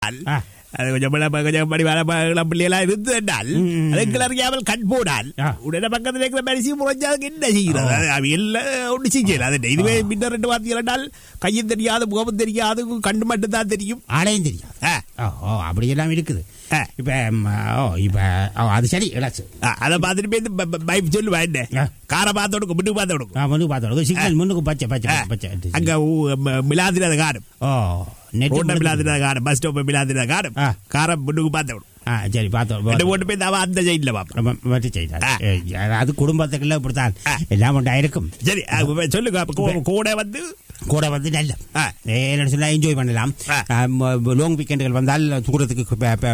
ஆ. அது கொஞ்சம் பிள்ளை- கொஞ்சம் படி வேலை இளம் பிள்ளைகளா இருந்து என்றால் ம், ம். அதுக்கு அறியாமல் கண் போடால் ஆ. உடனே பக்கத்தில் இருக்கிற மனுஷி முறைஞ்சாதுக்கு என்ன செய்கிறது அது அவ எல்லாம் ஒன்று செய்யல அது இதுவே பின்னர் ரெண்டு வார்த்தைகள் என்றால் கையும் தெரியாது முகமும் தெரியாது கண்டு மட்டும் தான் தெரியும் ஆளையும் தெரியாது ஆ. ஓ ஓ அப்படியெல்லாம் இருக்குது ஆ. இப்போ ஓ இப்போ ஓ அது சரி இளாச்சு ஆ, அதை பார்த்துட்டு போய் இந்த பைப் சொல்லுவா என்ன ஆ. காரை பார்த்து கொடுக்கும் முன்னுக்கு பார்த்து கொடுக்கும் ஆ முன்னுக்கு பார்த்தோம் சிக்னல் முன்னுக்கு பச்சை பச்சை பச்சை பச்சை அங்க மிலாதினத காரம் ஓ நெட் ரோட்ட மிலாதினத காரம் பஸ் ஸ்டாப் மிலாதினத காரம் ஆ. காரை முன்னுக்கு பார்த்து விடும் ஆ சரி பார்த்தோம் ரெண்டு போட்டு போய் அவன் அந்த சைட்ல பார்ப்போம் மற்ற செய்தார் ஆ. அது குடும்பத்துக்குள்ள இப்படித்தான் ஆ. எல்லாம் உண்டா இருக்கும் சரி அ, இப்ப சொல்லுங்க அப்ப கூ- கூட வந்து கூட வந்து நல்ல ஆ. என்ன சொன்னா என்ஜாய் பண்ணலாம் ஆ. லாங் வீக்கெண்டுகள் வந்தால் தூரத்துக்கு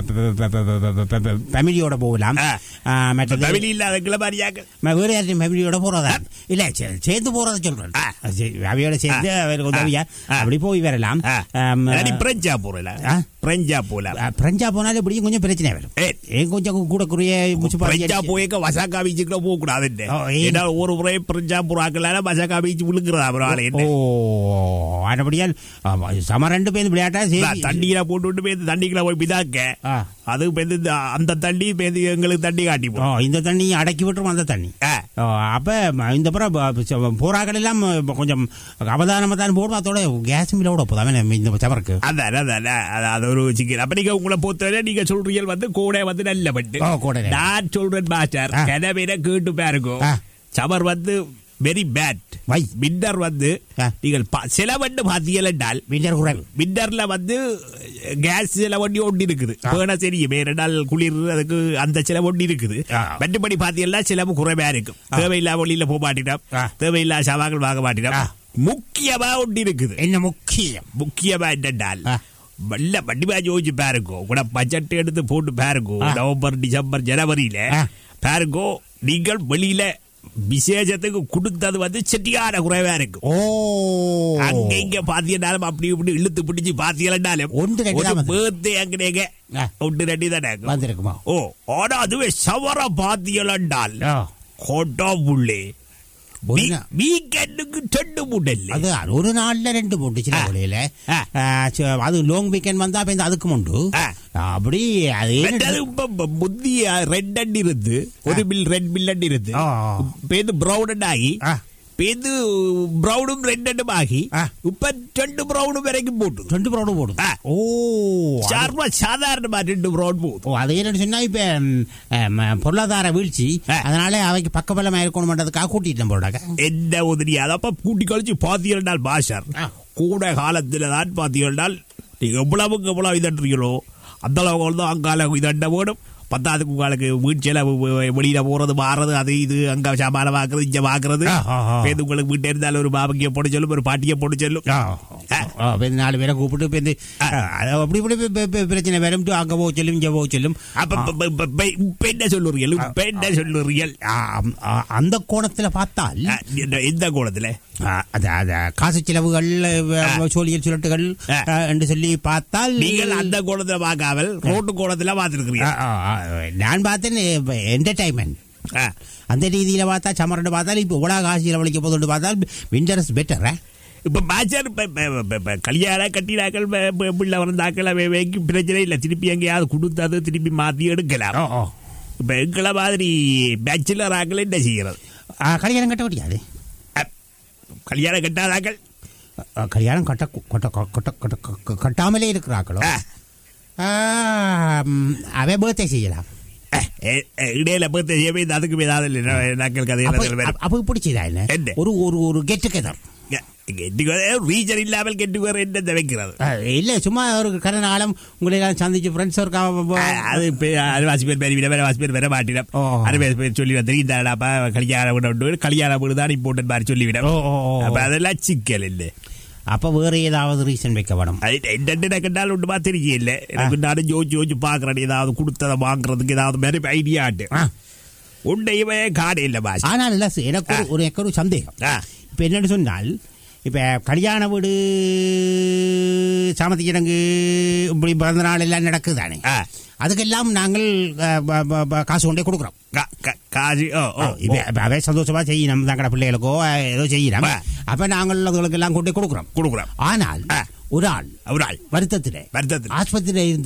ஃபேமிலியோட போகலாம் ஆ. ஆ, மற்றது தமிழ் இல்லாத கிளமாரியாக்க ம- வேற யாரும் ஃபேமிலியோட போறதா இல்ல சே- சேர்ந்து போறத சொல்றேன் ஆ. சரி, அவையோட சேர்ந்து ஆ. அவருக்கு உதவியா ஆ. அப்படி போய் வரலாம் ஆம், நீ பிரெஞ்சா போறல ஆ. பிரெஞ்சா போலாம் ஆ, பிரெஞ்சா போனாலும் இப்படியும் கொஞ்சம் பிரச்சனை வரும் ஏய். ஏன் கொஞ்சம் கூட குறைய பிரெஞ்சா போய்க்க வசாக்கா பீச்சுக்குள்ள போக கூடாது ஓ, ஏன்? ஏன்னா ஒரு முறை பிரெஞ்சா புறாக்களால வசாக்கா பீச் விழுங்குறதா அப்புறம் ஆளு ஓ என்ன ஆனபடியால் ஆமா, சம ரெண்டு பேர் விளையாட்டா நான் சரி தண்ணியில போட்டு விட்டு போய் தண்ணிக்குள்ள போய் பிதாக்க ஆ. அது பேருந்து இந்த அந்த தண்ணி பேருந்து எங்களுக்கு தண்ணி காட்டி ஓ போடும் இந்த தண்ணி அடக்கி விட்டுரும் அந்த தண்ணி ஆ. ஓ, அப்ப ம- இந்த புறம் ப- ச- போராக்கள் எல்லாம் ம- கொஞ்சம் அவதானமா தான் போடும் அதோட கேஸ் மில்லோட போதாமே இந்த சவருக்கு அதான் அதான் அது- அது ஒரு சிக்கல் அப்ப நீங்க உங்களை பொறுத்தவரை நீங்க சொல்றீங்க வந்து கூட வந்து நல்ல பட்டு ஓ, கூட நல்ல. நான் சொல்றேன் மாஸ்டர் ஆ. கனவேன கேட்டு பாருங்க ஆ. சமர் வந்து வெரி பேட் வை. விண்டர் வந்து ஆ. நீங்கள் பா- சில வண்டு பாத்தீங்கள் என்றால் விண்டர் குறைவு விண்டர்ல வந்து கேஸ் சில வண்டி ஒண்டி இருக்குது ஆ. வேணா தெரியுமே ரெண்டு நாள் குளிர் அதுக்கு அந்த சில ஒண்டி இருக்குது ஆ. மற்றபடி பாத்தீங்கன்னா சிலவு குறைவா இருக்கும் தேவையில்லா வழியில போக மாட்டிட்டோம் ஆ. தேவையில்லா சவாக்கள் வாங்க மாட்டிட்டோம் ஆ. முக்கியமா ஒண்டி இருக்குது என்ன முக்கியம் முக்கியமா என்னென்றால் ஆ. வல்ல வண்டிமா யோசிச்சு பாருங்கோ கூட பட்ஜெட் எடுத்து போட்டு பாருங்கோ ஆ. நவம்பர் டிசம்பர் ஜனவரியில ஆ. பாருங்கோ நீங்கள் வெளியில விசேஷத்துக்கு கொடுத்தது வந்து செட்டியான குறைவா இருக்கும் ஓ அங்க இங்க பாத்தீங்கன்னாலும் அப்படி இப்படி இழுத்து பிடிச்சு பாத்தீங்கன்னாலும் ஒன்று ரெண்டு தான் வந்து. பேர்த்து அங்கனேங்க ஆ. ஒன்று ரெண்டு தானே வந்திருக்குமா ஓ ஆனா அதுவே சவர பாத்தீங்களாண்டால் ஓ, கொட்டா புள்ளே ஒரு நா- வீக்கெண்டுக்கு ரெண்டு முடல் அது ஒரு நாள்ல ரெண்டு போட்டு சில ஆ. வழியில ஆ. ஆ, ச- அது லாங் வீக்கெண்ட் வந்தா அப்ப இந்த அதுக்கும் உண்டு ஆ. அப்படி அது மற்றது இப்ப இப்ப முந்தி ரெட் அண்ட் இருந்து ஒரு பில் ரெட் பில் அண்ட் இருந்து ஆ. பேந்து பிரவுன் அண்ட் ஆகி ஆ. பேந்து பிரவுனும் ரெட் அண்டும் ஆகி ஆ. இப்ப ரெண்டு பிரவுனும் வரைக்கும் போட்டு ரெண்டு ப்ரௌடு போடும் ஆ. ஓ அது- சார்பா சாதாரணமா ரெண்டு பிரவுன் போகுது ஓ அது என்னன்னு சொன்னா இப்ப ம், ம், பொருளாதார வீழ்ச்சி ஆ. அதனால அவைக்கு பக்கபலமா இருக்கணும்ன்றதுக்காக கூட்டிட்டு போடாக்க என்ன உதவி அதப்ப கூட்டி கழிச்சு பாத்தீர்கள் பாஷர் ஆ. கூட காலத்துல தான் பாத்தீர்கள் நீங்க எவ்வளவுக்கு எவ்வளவு இதன்றீங்களோ அந்த அளவுக்கு தான் அங்கால இதண்ட வேணும் பத்தாவதுக்கு உங்களுக்கு வீட்டு செலவு வெ- வெளியில போறது மாறது அது இது அங்க சாமான வாக்குறது இங்க வாக்குறது ஆ, ஆ, ஆ. பேருந்து உங்களுக்கு வீட்டை இருந்தாலும் ஒரு பாபக்கிய போட்டு சொல்லும் ஒரு பாட்டியை போட்டு சொல்லும் ஆ. ஆ. ஆ, இப்ப இந்த நாலு பேரை கூப்பிட்டு இப்ப இந்த ஆ. ஆ, அது அப்படி இப்படி இப்ப- இப்ப- இப்ப பிரச்சனை வரும் அங்க போக சொல்லும் இங்க போக சொல்லும் அப்ப இப்ப- இப்ப- இப்ப- இப்ப- இப்ப என்ன சொல்லுறீர்கள் இப்ப என்ன சொல்லுறீர்கள் ஆ, ஆ, அந்த கோணத்துல பார்த்தால் ஆ, இந்த- இந்த கோலத்துல ஆ, அது அது காசு செலவுகள் ஆ. சோழியல் சுழட்டுகள் ஆ. ஆ, என்று சொல்லி பார்த்தால் நீங்கள் அந்த கோலத்துல பார்க்காமல் ரோட்டு கோலத்துல ஆ, பார்த்திருக்கிறீங்க ஆ, ஆ, நான் பார்த்தேன் என்டர்டைன்மெண்ட் ஆ. அந்த ரீதியில பார்த்தா சமரண்டு பார்த்தால் இப்போ உலக காசு செலவழிக்க போதுன்னு பார்த்தால் விண்டர்ஸ் பெட்டர் இப்ப மாச்சர் இப்ப- இப்ப- இப்ப- இப்ப கல்யாணம் கட்டினாக்கள் இப்ப- இப்ப பிள்ளை வந்தாக்கள் வைக்கும் பிரச்சனை இல்லை திருப்பி எங்கேயாவது கொடுத்தது திருப்பி மாத்தி எடுக்கலாம் ஓ ஓ இப்ப எங்களை மாதிரி பேச்சுலர் ஆக்கள் என்ன செய்யறது ஆ, கல்யாணம் கட்ட முடியாது அ, கல்யாணம் கட்டாதாக்கள் ஆ, கல்யாணம் கட்ட கட்ட கட்ட கட்ட கட்ட- கட்டாமலே இருக்கிறார்களோ ஆ, ஆ, ம், அவன் பர்த்டே செய்யலாம் அ, எ- எ, இடையில பர்த்டே செய்யவே இந்த அதுக்கு ஏதாவது இல்லை நாக்கள் கதை அப்ப வேறு அப்ப பிடிச்சதா என்ன என்ன? ஒரு ஒரு ஒரு கெட் டுகெதர் ரீஜன் இல்லாமல் கெட்டு வேற என்ன வைக்கிறது இல்ல சும்மா ஒரு கரை நாளம் உங்களை எல்லாம் சந்திச்சு ஃப்ரெண்ட்ஸ் ஒரு அ, அது இப்ப அறுவாசி பேர் பேர் விட வேறவாசி பேர் வர மாட்டினம் ஓ. அறுபது பேர் சொல்லி தெரியுதாடாப்பா கல்யாண வீடு உண்டு கல்யாண வீடு தான் இம்போர்ட்டன் மாதிரி சொல்லிவிடும் ஓ, ஓ, ஓ. அப்ப அதெல்லாம் சிக்கல் இல்லை அப்ப வேற ஏதாவது ரீசன் வைக்க வேணும் அது என்னென்ன எனக்கு என்னால் ஒன்றுமா தெரியல எனக்கு நானும் யோசிச்சு யோசிச்சு பார்க்குறேன் ஏதாவது கொடுத்ததை வாங்குறதுக்கு ஏதாவது மாதிரி ஐடியா ஆட்டு ஆ. உண்டையுமே காடு இல்லை பாஸ் ஆனால் இல்ல சார், எனக்கு ஒரு- ஒரு எனக்கு ஒரு சந்தேகம் ஆ. இப்ப என்னன்னு சொன்னால் இப்ப கல்யாண வீடு சாமத்தி சடங்கு இப்படி பிறந்த நாள் எல்லாம் நடக்குது தானே ஆ. அதுக்கெல்லாம் நாங்கள் அ, ப- ப- ப- காசு கொண்டே கொடுக்குறோம் கா- கா- காசு ஓ ஓ இப்ப இப்ப அவை சந்தோஷமா செய்யணும் தங்கட பிள்ளைகளுக்கோ அ, ஏதோ செய்யணும் ஆ. அப்ப நாங்கள் அதுகளுக்கு எல்லாம் கொண்டே கொடுக்குறோம் கொடுக்குறோம் ஆனால் ஆ. ஒரு ஆள் ஒரு ஆள் வருத்தத்திலே வருத்தத்தில் ஆஸ்பத்திரியில இருந்த